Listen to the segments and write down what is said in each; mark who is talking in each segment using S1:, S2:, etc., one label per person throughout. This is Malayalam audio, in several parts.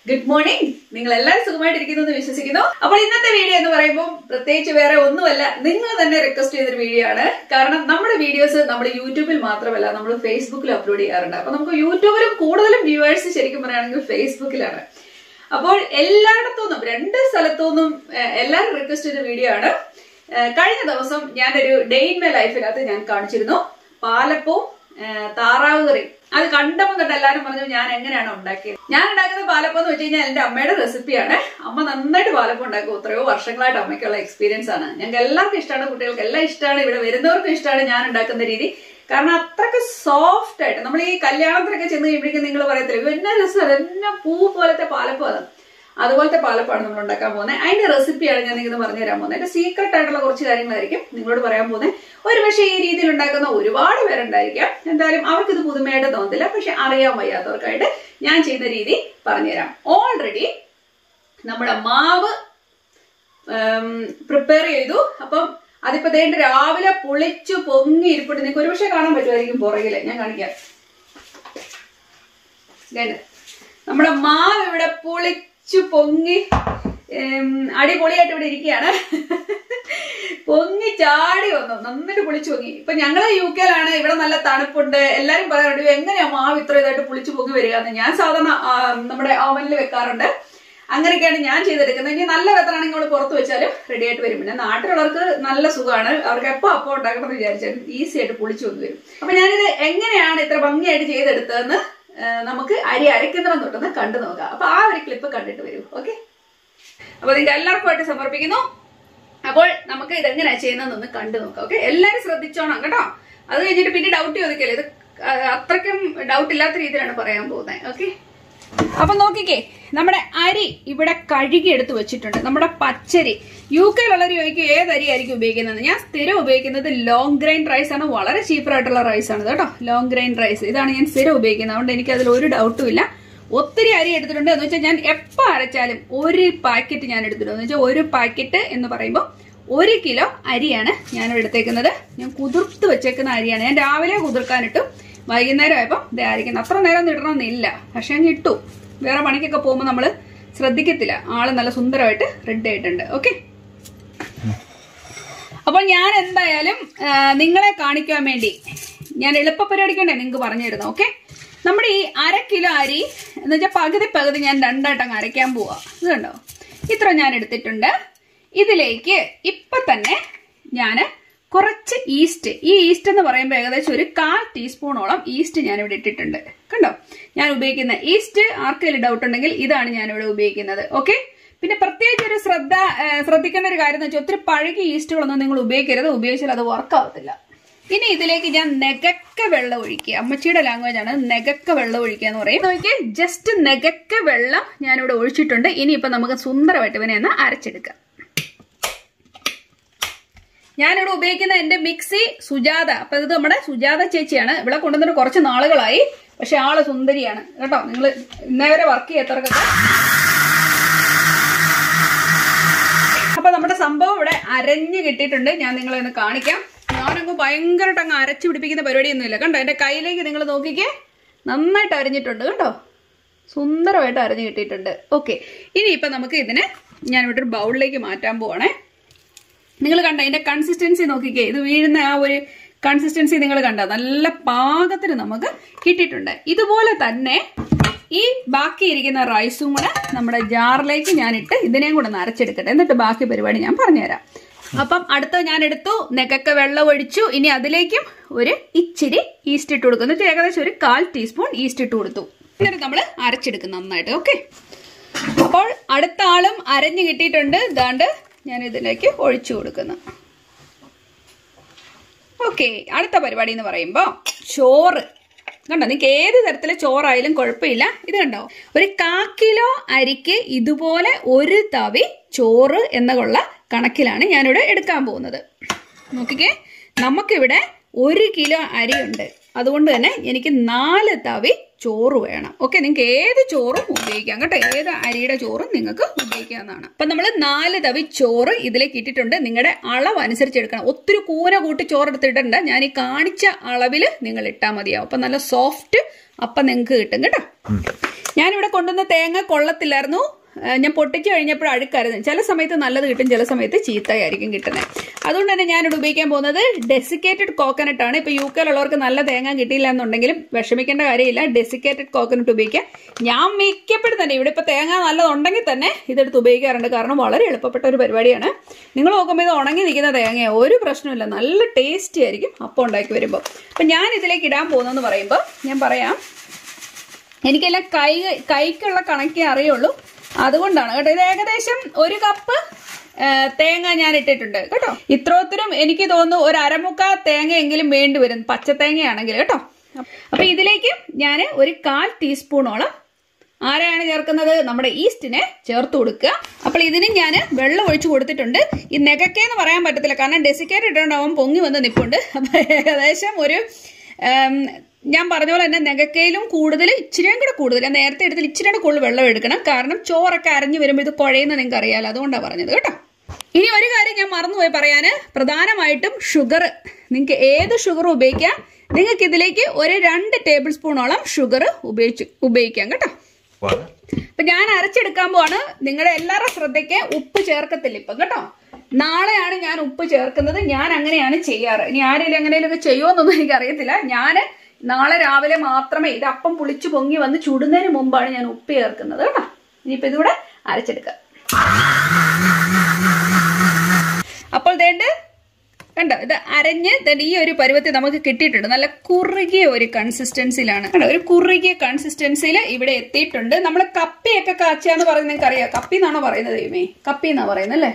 S1: ഗുഡ് മോർണിംഗ് നിങ്ങൾ എല്ലാവരും സുഖമായിട്ടിരിക്കുന്നു എന്ന് വിശ്വസിക്കുന്നു അപ്പോൾ ഇന്നത്തെ വീഡിയോ എന്ന് പറയുമ്പോൾ പ്രത്യേകിച്ച് വേറെ ഒന്നുമല്ല നിങ്ങൾ തന്നെ റിക്വസ്റ്റ് ചെയ്തൊരു വീഡിയോ ആണ് കാരണം നമ്മുടെ വീഡിയോസ് നമ്മൾ യൂട്യൂബിൽ മാത്രമല്ല നമ്മൾ ഫേസ്ബുക്കിൽ അപ്ലോഡ് ചെയ്യാറുണ്ട് അപ്പൊ നമുക്ക് യൂട്യൂബിലും കൂടുതലും വ്യൂവേഴ്സ് ശരിക്കും പറയുകയാണെങ്കിൽ ഫേസ്ബുക്കിലാണ് അപ്പോൾ എല്ലായിടത്തുനിന്നും രണ്ട് സ്ഥലത്തുനിന്നും ഏഹ്, എല്ലാവരും റിക്വസ്റ്റ് ചെയ്ത വീഡിയോ ആണ് ഏഹ്, കഴിഞ്ഞ ദിവസം ഞാനൊരു ഡേ ഇൻ മൈ ലൈഫിനകത്ത് ഞാൻ കാണിച്ചിരുന്നു പാലപ്പവും ഏഹ്, താറാവ് കറി അത് കണ്ടപ്പോൾ കണ്ട് എല്ലാവരും പറഞ്ഞു ഞാൻ എങ്ങനെയാണ് ഉണ്ടാക്കിയത് ഞാൻ ഉണ്ടാക്കുന്ന പാലപ്പം എന്ന് വെച്ച് കഴിഞ്ഞാൽ എന്റെ അമ്മയുടെ റെസിപ്പിയാണ് അമ്മ നന്നായിട്ട് പാലപ്പം ഉണ്ടാക്കും എത്രയോ വർഷങ്ങളായിട്ട് അമ്മയ്ക്കുള്ള എക്സ്പീരിയൻസ് ആണ് ഞങ്ങൾക്ക് എല്ലാവർക്കും ഇഷ്ടമാണ് കുട്ടികൾക്ക് എല്ലാം ഇഷ്ടമാണ് ഇവിടെ വരുന്നവർക്കും ഇഷ്ടമാണ് ഞാൻ ഉണ്ടാക്കുന്ന രീതി കാരണം അത്രക്ക് സോഫ്റ്റ് ആയിട്ട് നമ്മൾ ഈ കല്യാണത്തിനൊക്കെ ചെന്ന് കഴിയുമ്പോഴേക്കും നിങ്ങൾ പറയത്തില്ല എന്നാ രസം എന്നാ പൂ പോലത്തെ പാലപ്പം അത് അതുപോലത്തെ പാലപ്പാണ് നമ്മൾ ഉണ്ടാക്കാൻ പോകുന്നത് അതിന്റെ റെസിപ്പിയാണ് ഞാൻ നിങ്ങൾക്ക് പറഞ്ഞു തരാൻ പോകുന്നത് അതിന്റെ സീക്രട്ട് ആയിട്ടുള്ള കുറച്ച് കാര്യങ്ങളായിരിക്കും നിങ്ങളോട് പറയാൻ പോകുന്നത് ഒരു പക്ഷേ ഈ രീതിയിൽ ഉണ്ടാക്കുന്ന ഒരുപാട് പേരുണ്ടായിരിക്കാം എന്തായാലും അവർക്ക് ഇത് പുതുമയായിട്ട് തോന്നത്തില്ല പക്ഷെ അറിയാൻ വയ്യാത്തവർക്കായിട്ട് ഞാൻ ചെയ്യുന്ന രീതി പറഞ്ഞുതരാം ഓൾറെഡി നമ്മുടെ മാവ് പ്രിപ്പയർ ചെയ്തു അപ്പം അതിപ്പോ ദേണ്ട് രാവിലെ പൊളിച്ചു പൊങ്ങി ഇരിപ്പിട്ട് നിങ്ങൾക്ക് ഒരുപക്ഷെ കാണാൻ പറ്റുമായിരിക്കും പുറകില് ഞാൻ കാണിക്കാം ഇതേണ്ട്. നമ്മുടെ മാവ് ഇവിടെ പൊളിച്ചു പൊങ്ങി ഉം, അടിപൊളിയായിട്ട് ഇവിടെ ഇരിക്കുകയാണ് പൊങ്ങി ചാടി വന്നു നന്നായിട്ട് പൊളിച്ചു പൊങ്ങി ഇപ്പൊ ഞങ്ങള് യു കെയിലാണ് ഇവിടെ നല്ല തണുപ്പുണ്ട് എല്ലാരും പറയാറുണ്ട് "അയ്യോ, എങ്ങനെയാ മാവ് ഇത്ര ഇതായിട്ട് പൊളിച്ചു പൊങ്ങി വരിക എന്ന് ഞാൻ സാധാരണ ആ, നമ്മുടെ ഓവനിൽ വെക്കാറുണ്ട് അങ്ങനെയൊക്കെയാണ് ഞാൻ ചെയ്തെടുക്കുന്നത് ഇനി നല്ല വെത്തറാണെങ്കിൽ നമ്മൾ പുറത്ത് വെച്ചാലും റെഡി ആയിട്ട് വരും പിന്നെ നാട്ടിലുള്ളവർക്ക് നല്ല സുഖമാണ് അവർക്ക് എപ്പോ അപ്പം ഉണ്ടാക്കണം എന്ന് വിചാരിച്ചാലും ഈസി ആയിട്ട് പൊളിച്ചു വന്നു വരും അപ്പൊ ഞാനിത് എങ്ങനെയാണ് ഇത്ര ഭംഗിയായിട്ട് ചെയ്തെടുത്തതെന്ന് ആ, നമുക്ക് അരി അരയ്ക്കുന്നവൻ തൊട്ടൊന്ന് കണ്ടു നോക്കാം അപ്പൊ ആ ഒരു ക്ലിപ്പ് കണ്ടിട്ട് വരൂ ഓക്കെ അപ്പൊ നിങ്ങൾക്ക് എല്ലാവർക്കുമായിട്ട് സമർപ്പിക്കുന്നു അപ്പോൾ നമുക്ക് ഇതെങ്ങനെയാ ചെയ്യുന്നതെന്നൊന്ന് കണ്ടു നോക്കാം ഓക്കെ എല്ലാരും ശ്രദ്ധിച്ചോണം കേട്ടോ അത് കഴിഞ്ഞിട്ട് പിന്നെ ഡൗട്ട് ചോദിക്കല്ലേ ഇത് ആ, അത്രയ്ക്കും ഡൗട്ട് ഇല്ലാത്ത രീതിയിലാണ് പറയാൻ പോകുന്നത് ഓക്കെ അപ്പൊ നോക്കിക്കേ നമ്മുടെ അരി ഇവിടെ കഴുകി എടുത്ത് വെച്ചിട്ടുണ്ട് നമ്മുടെ പച്ചരി യു കെയിലുള്ളവർ ചോദിക്കും ഏത് അരി ആയിരിക്കും ഉപയോഗിക്കുന്നത് ഞാൻ സ്ഥിരം ഉപയോഗിക്കുന്നത് ലോങ് ഗ്രെയിൻ റൈസ് ആണ് വളരെ ചീപ്പർ ആയിട്ടുള്ള റൈസ് ആണ് കേട്ടോ ലോങ് ഗ്രെയിൻ റൈസ് ഇതാണ് ഞാൻ സ്ഥിരം ഉപയോഗിക്കുന്നത് അതുകൊണ്ട് എനിക്ക് അതിൽ ഒരു ഡൗട്ടും ഇല്ല ഒത്തിരി അരി എടുത്തിട്ടുണ്ട് എന്ന് വെച്ചാൽ ഞാൻ എപ്പോൾ അരച്ചാലും ഒരു പാക്കറ്റ് ഞാൻ എടുത്തിട്ടുണ്ട് എന്ന് വെച്ചാൽ ഒരു പാക്കറ്റ് എന്ന് പറയുമ്പോൾ ഒരു കിലോ അരിയാണ് ഞാൻ എടുത്തേക്കുന്നത് ഞാൻ കുതിർത്ത് വെച്ചേക്കുന്ന അരിയാണ് ഞാൻ രാവിലെ കുതിർക്കാനിട്ടു വൈകുന്നേരം ആയപ്പോൾ ഇത് അരിക്കുന്നത് അത്ര നേരം ഒന്നും ഇടണമെന്നില്ല പക്ഷെ അങ്ങ് ഇട്ടു വേറെ പണിക്കൊക്കെ പോകുമ്പോൾ നമ്മൾ ശ്രദ്ധിക്കത്തില്ല ആള് നല്ല സുന്ദരമായിട്ട് റെഡി ആയിട്ടുണ്ട് ഓക്കെ അപ്പോൾ ഞാൻ എന്തായാലും ആ, നിങ്ങളെ കാണിക്കാൻ വേണ്ടി ഞാൻ എളുപ്പ പരിപാടിക്കണ്ടേ നിങ്ങൾക്ക് പറഞ്ഞു തരുന്നത് ഓക്കെ നമ്മുടെ ഈ അര കിലോ അരി എന്ന് വെച്ചാൽ പകുതി പകുതി ഞാൻ രണ്ടായിട്ട് അങ്ങ് അരയ്ക്കാൻ പോവാ ഇത് കണ്ടോ ഇത്ര ഞാൻ എടുത്തിട്ടുണ്ട് ഇതിലേക്ക് ഇപ്പൊ തന്നെ ഞാൻ കുറച്ച് ഈസ്റ്റ് ഈ ഈസ്റ്റ് എന്ന് പറയുമ്പോൾ ഏകദേശം ഒരു കാൽ ടീസ്പൂണോളം ഈസ്റ്റ് ഞാൻ ഇവിടെ ഇട്ടിട്ടുണ്ട് കണ്ടോ ഞാൻ ഉപയോഗിക്കുന്ന ഈസ്റ്റ് ആർക്കെങ്കിലും ഡൗട്ട് ഉണ്ടെങ്കിൽ ഇതാണ് ഞാൻ ഇവിടെ ഉപയോഗിക്കുന്നത് ഓക്കെ പിന്നെ പ്രത്യേകിച്ച് ഒരു ശ്രദ്ധ ആ, ശ്രദ്ധിക്കേണ്ട ഒരു കാര്യം എന്ന് വെച്ചാൽ ഒത്തിരി പഴകിയ ഈസ്റ്റുകളൊന്നും നിങ്ങൾ ഉപയോഗിക്കരുത് ഉപയോഗിച്ചാൽ അത് വർക്ക് ആവത്തില്ല ഇനി ഇതിലേക്ക് ഞാൻ നെകക്ക വെള്ളം ഒഴിക്കുക അമ്മച്ചിയുടെ ലാംഗ്വേജ് ആണ് നെകക്ക വെള്ളം ഒഴിക്കുക എന്ന് പറയും നോക്കിയേ ജസ്റ്റ് നെകക്ക വെള്ളം ഞാനിവിടെ ഒഴിച്ചിട്ടുണ്ട് ഇനിയിപ്പോ നമുക്ക് സുന്ദരമായിട്ട് ഇവനെ ഒന്ന് അരച്ചെടുക്കാം ഞാനിവിടെ ഉപയോഗിക്കുന്ന എന്റെ മിക്സി സുജാത അപ്പൊ ഇത് നമ്മുടെ സുജാത ചേച്ചിയാണ് ഇവിടെ കൊണ്ടുവന്നിട്ട് കുറച്ച് നാളുകളായി പക്ഷെ ആള് സുന്ദരിയാണ് കേട്ടോ നിങ്ങൾ ഇന്നേ വരെ വർക്ക് ചെയ്യാത്തവർക്കൊക്കെ അപ്പൊ നമ്മുടെ സംഭവം ഇവിടെ അരഞ്ഞു കിട്ടിയിട്ടുണ്ട് ഞാൻ നിങ്ങളെ ഒന്ന് കാണിക്കാം ഞാനങ്ങ് ഭയങ്കരമായിട്ട് അങ്ങ് അരച്ചു പിടിപ്പിക്കുന്ന പരിപാടിയൊന്നുമില്ല കണ്ടോ എന്റെ കയ്യിലേക്ക് നിങ്ങൾ നോക്കിക്കേ നന്നായിട്ട് അരിഞ്ഞിട്ടുണ്ട് കേട്ടോ സുന്ദരമായിട്ട് അരഞ്ഞു കിട്ടിയിട്ടുണ്ട് ഓക്കെ ഇനിയിപ്പൊ നമുക്ക് ഇതിനെ ഞാൻ ഇവിടെ ഒരു ബൗളിലേക്ക് മാറ്റാൻ പോവാണേ നിങ്ങൾ കണ്ട ഇതിന്റെ കൺസിസ്റ്റൻസി നോക്കിക്കേ ഇത് വീഴുന്ന ആ ഒരു കൺസിസ്റ്റൻസി നിങ്ങൾ കണ്ട നല്ല പാകത്തിന് നമുക്ക് കിട്ടിയിട്ടുണ്ട് ഇതുപോലെ തന്നെ ഈ ബാക്കി ഇരിക്കുന്ന റൈസും കൂടെ നമ്മുടെ ജാറിലേക്ക് ഞാനിട്ട് ഇതിനെയും കൂടെ ഒന്ന് അരച്ചെടുക്കട്ടെ എന്നിട്ട് ബാക്കി പരിപാടി ഞാൻ പറഞ്ഞുതരാം അപ്പം അടുത്ത ഞാൻ എടുത്തു നെക്കൊക്കെ വെള്ളം ഒഴിച്ചു ഇനി അതിലേക്കും ഒരു ഇച്ചിരി ഈസ്റ്റ് ഇട്ട് കൊടുക്കും എന്നിട്ട് ഏകദേശം ഒരു കാൽ ടീസ്പൂൺ ഈസ്റ്റ് ഇട്ട് കൊടുത്തു എന്നിട്ട് നമ്മൾ അരച്ചെടുക്കും നന്നായിട്ട് ഓക്കെ അപ്പോൾ അടുത്ത ആളും അരഞ്ഞു കിട്ടിയിട്ടുണ്ട് ഇതാണ്ട് ഞാൻ ഇതിലേക്ക് ഒഴിച്ചു കൊടുക്കുന്നു ഓക്കെ അടുത്ത പരിപാടി എന്ന് പറയുമ്പോൾ ചോറ് കണ്ടോ നിങ്ങൾക്ക് ഏത് തരത്തിലെ ചോറായാലും കുഴപ്പമില്ല ഇത് കണ്ടോ ഒരു കാ കിലോ അരിക്ക് ഇതുപോലെ ഒരു തവി ചോറ് എന്നുള്ള കണക്കിലാണ് ഞാനിവിടെ എടുക്കാൻ പോകുന്നത് നോക്കിക്കേ നമുക്കിവിടെ ഒരു കിലോ അരിയുണ്ട് അതുകൊണ്ട് തന്നെ എനിക്ക് നാല് തവി ചോറ് വേണം ഓക്കെ നിങ്ങൾക്ക് ഏത് ചോറും ഉപയോഗിക്കാം കേട്ടോ ഏത് അരിയുടെ ചോറും നിങ്ങൾക്ക് ഉപയോഗിക്കാവുന്നതാണ് അപ്പൊ നമ്മൾ നാല് തവി ചോറ് ഇതിലേക്ക് ഇട്ടിട്ടുണ്ട് നിങ്ങളുടെ അളവ് അനുസരിച്ച് എടുക്കണം ഒത്തിരി കൂന കൂട്ടി ചോറ് എടുത്തിട്ടുണ്ട് ഞാൻ ഈ കാണിച്ച അളവിൽ നിങ്ങൾ ഇട്ടാൽ മതിയാവും അപ്പൊ നല്ല സോഫ്റ്റ് അപ്പം നിങ്ങൾക്ക് കിട്ടും കേട്ടോ ഞാനിവിടെ കൊണ്ടുവന്ന തേങ്ങ കൊള്ളത്തില്ലായിരുന്നു ഏഹ് ഞാൻ പൊട്ടിച്ച് കഴിഞ്ഞപ്പോൾ അഴുക്കായിരുന്നു ചില സമയത്ത് നല്ലത് കിട്ടും ചില സമയത്ത് ചീത്തയായിരിക്കും കിട്ടുന്നത് അതുകൊണ്ട് തന്നെ ഞാനിവിടെ ഉപയോഗിക്കാൻ പോകുന്നത് ഡെസിക്കേറ്റഡ് കോക്കനട്ട് ആണ് ഇപ്പോൾ യു കെയിലുള്ളവർക്ക് നല്ല തേങ്ങ കിട്ടിയില്ല എന്നുണ്ടെങ്കിലും വിഷമിക്കേണ്ട കാര്യമില്ല ഡെസിക്കേറ്റഡ് കോക്കനട്ട് ഉപയോഗിക്കാം ഞാൻ മിക്കപ്പോഴും തന്നെ ഇവിടെ ഇപ്പോൾ തേങ്ങ നല്ലതുണ്ടെങ്കിൽ തന്നെ ഇതെടുത്ത് ഉപയോഗിക്കാറുണ്ട് കാരണം വളരെ എളുപ്പപ്പെട്ട ഒരു പരിപാടിയാണ് നിങ്ങൾ നോക്കുമ്പോൾ ഇത് ഉണങ്ങി നിൽക്കുന്ന തേങ്ങ ഒരു പ്രശ്നമില്ല നല്ല ടേസ്റ്റി ആയിരിക്കും അപ്പം ഉണ്ടാക്കി വരുമ്പോൾ അപ്പം ഞാൻ ഇതിലേക്ക് ഇടാൻ പോകുന്നതെന്ന് പറയുമ്പോൾ ഞാൻ പറയാം എനിക്കെല്ലാം കൈ കൈക്കുള്ള കണക്കേ അറിയുള്ളൂ അതുകൊണ്ടാണ് കേട്ടോ ഇത് ഏകദേശം ഒരു കപ്പ് ആ, തേങ്ങ ഞാൻ ഇട്ടിട്ടുണ്ട് കേട്ടോ ഇത്രോത്തിനും എനിക്ക് തോന്നുന്നു ഒരു അരമുക്കാ തേങ്ങയെങ്കിലും വേണ്ടി വരും പച്ചത്തേങ്ങയാണെങ്കിൽ കേട്ടോ അപ്പൊ ഇതിലേക്ക് ഞാൻ ഒരു കാൽ ടീസ്പൂണോളം ആരെയാണ് ചേർക്കുന്നത് നമ്മുടെ ഈസ്റ്റിനെ ചേർത്ത് കൊടുക്കുക അപ്പോൾ ഇതിന് ഞാൻ വെള്ളം ഒഴിച്ചു കൊടുത്തിട്ടുണ്ട് ഈ നെകക്കേന്ന് പറയാൻ പറ്റത്തില്ല കാരണം ഡെസിക്കേറ്റ് ഇട്ടുണ്ടാവും പൊങ്ങി വന്ന് നിൽപ്പുണ്ട് അപ്പൊ ഏകദേശം ഒരു ഉം, ഞാൻ പറഞ്ഞ പോലെ തന്നെ നെകക്കയിലും കൂടുതൽ ഇച്ചിരിയും കൂടെ കൂടുതൽ ഞാൻ നേരത്തെ എടുത്തിൽ ഇച്ചിരിയും കൂടെ കൂടുതൽ വെള്ളം എടുക്കണം കാരണം ചോറൊക്കെ അരഞ്ഞു വരുമ്പോൾ ഇത് കുഴയുന്ന നിങ്ങൾക്ക് അറിയാലോ അതുകൊണ്ടാണ് പറഞ്ഞത് കേട്ടോ ഇനി ഒരു കാര്യം ഞാൻ മറന്നുപോയി പറയാന് പ്രധാനമായിട്ടും ഷുഗർ നിങ്ങൾക്ക് ഏത് ഷുഗർ ഉപയോഗിക്കാം നിങ്ങൾക്ക് ഇതിലേക്ക് ഒരു രണ്ട് ടേബിൾ സ്പൂണോളം ഷുഗർ ഉപയോഗിച്ച് ഉപയോഗിക്കാം കേട്ടോ
S2: What?
S1: അപ്പൊ ഞാൻ അരച്ചെടുക്കാൻ പോവാണ് നിങ്ങളുടെ എല്ലാവരുടെ ശ്രദ്ധയ്ക്ക് ഉപ്പ് ചേർക്കത്തില്ല ഇപ്പം കേട്ടോ നാളെയാണ് ഞാൻ ഉപ്പ് ചേർക്കുന്നത് ഞാൻ അങ്ങനെയാണ് ചെയ്യാറ് ഇനി ആരെങ്കിലും എങ്ങനെയൊക്കെ ചെയ്യുമോന്നൊന്നും എനിക്ക് അറിയത്തില്ല ഞാൻ നാളെ രാവിലെ മാത്രമേ ഇത് അപ്പം പുളിച്ചു പൊങ്ങി വന്ന് ചുടുന്നതിന് മുമ്പാണ് ഞാൻ ഉപ്പ് ചേർക്കുന്നത് കേട്ടോ ഇനിയിപ്പോ ഇതിവിടെ അരച്ചെടുക്കാം അപ്പോൾ ദേണ്ട് കണ്ടോ ഇത് അരഞ്ഞ് ദേ ഈ ഒരു പരുവത്തിൽ നമുക്ക് കിട്ടിയിട്ടുണ്ട് നല്ല കുറുകിയ ഒരു കൺസിസ്റ്റൻസിയിലാണ് കണ്ടോ ഒരു കുറുകിയ കൺസിസ്റ്റൻസിയിൽ ഇവിടെ എത്തിയിട്ടുണ്ട് നമ്മൾ കപ്പിയൊക്കെ കാച്ചാന്ന് പറയുന്നത് നിങ്ങൾക്ക് അറിയാം കപ്പി എന്നാണോ പറയുന്നത് ദൈവമേ കപ്പി എന്നാ പറയുന്നത് അല്ലേ